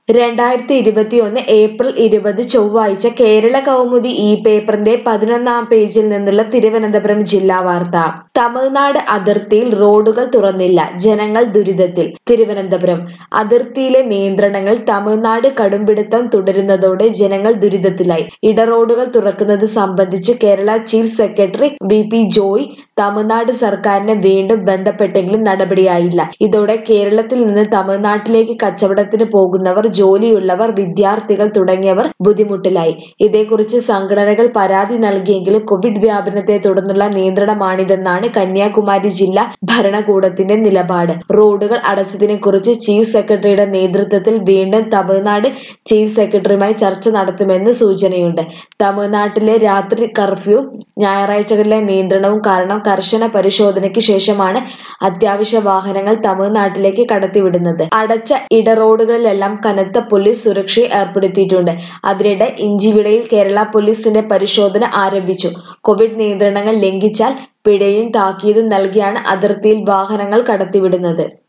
രണ്ടായിരത്തി ഇരുപത്തിയൊന്ന് ഏപ്രിൽ ഇരുപത് ചൊവ്വാഴ്ച കേരള കൗമുദി ഈ പേപ്പറിന്റെ പതിനൊന്നാം പേജിൽ നിന്നുള്ള തിരുവനന്തപുരം ജില്ലാ വാർത്ത തമിഴ്നാട് അതിർത്തിയിൽ റോഡുകൾ തുറന്നില്ല ജനങ്ങൾ ദുരിതത്തിൽ തിരുവനന്തപുരം അതിർത്തിയിലെ നിയന്ത്രണങ്ങൾ തമിഴ്നാട് കടുംപിടുത്തം തുടരുന്നതോടെ ജനങ്ങൾ ദുരിതത്തിലായി ഇടറോഡുകൾ തുറക്കുന്നത് സംബന്ധിച്ച് Kerala chief secretary V P Joy Tamil Nadu സർക്കാരിനെ വീണ്ടും ബന്ധപ്പെട്ടെങ്കിലും നടപടിയായില്ല ഇതോടെ കേരളത്തിൽ നിന്ന് തമിഴ്നാട്ടിലേക്ക് കച്ചവടത്തിന് പോകുന്നവർ ജോലിയുള്ളവർ വിദ്യാർത്ഥികൾ തുടങ്ങിയവർ ബുദ്ധിമുട്ടിലായി ഇതേക്കുറിച്ച് സംഘടനകൾ പരാതി നൽകിയെങ്കിലും കോവിഡ് വ്യാപനത്തെ തുടർന്നുള്ള നിയന്ത്രണമാണിതെന്നാണ് കന്യാകുമാരി ജില്ലാ ഭരണകൂടത്തിന്റെ നിലപാട് റോഡുകൾ അടച്ചതിനെ കുറിച്ച് ചീഫ് സെക്രട്ടറിയുടെ നേതൃത്വത്തിൽ വീണ്ടും തമിഴ്നാട് ചീഫ് സെക്രട്ടറിയുമായി ചർച്ച നടത്തുമെന്ന് സൂചനയുണ്ട് തമിഴ്നാട്ടിലെ രാത്രി കർഫ്യൂ ഞായറാഴ്ചകളിലെ നിയന്ത്രണവും കാരണം കർശന പരിശോധനയ്ക്ക് ശേഷമാണ് അത്യാവശ്യ വാഹനങ്ങൾ തമിഴ്നാട്ടിലേക്ക് കടത്തിവിടുന്നത് അടച്ച ഇടറോഡുകളിലെല്ലാം കനത്ത പോലീസ് സുരക്ഷയെ ഏർപ്പെടുത്തിയിട്ടുണ്ട് അതിനിടെ ഇഞ്ചിവിടയിൽ കേരള പോലീസിന്റെ പരിശോധന ആരംഭിച്ചു കോവിഡ് നിയന്ത്രണങ്ങൾ ലംഘിച്ചാൽ പിഴയും താക്കീതും നൽകിയാണ് അതിർത്തിയിൽ വാഹനങ്ങൾ കടത്തിവിടുന്നത്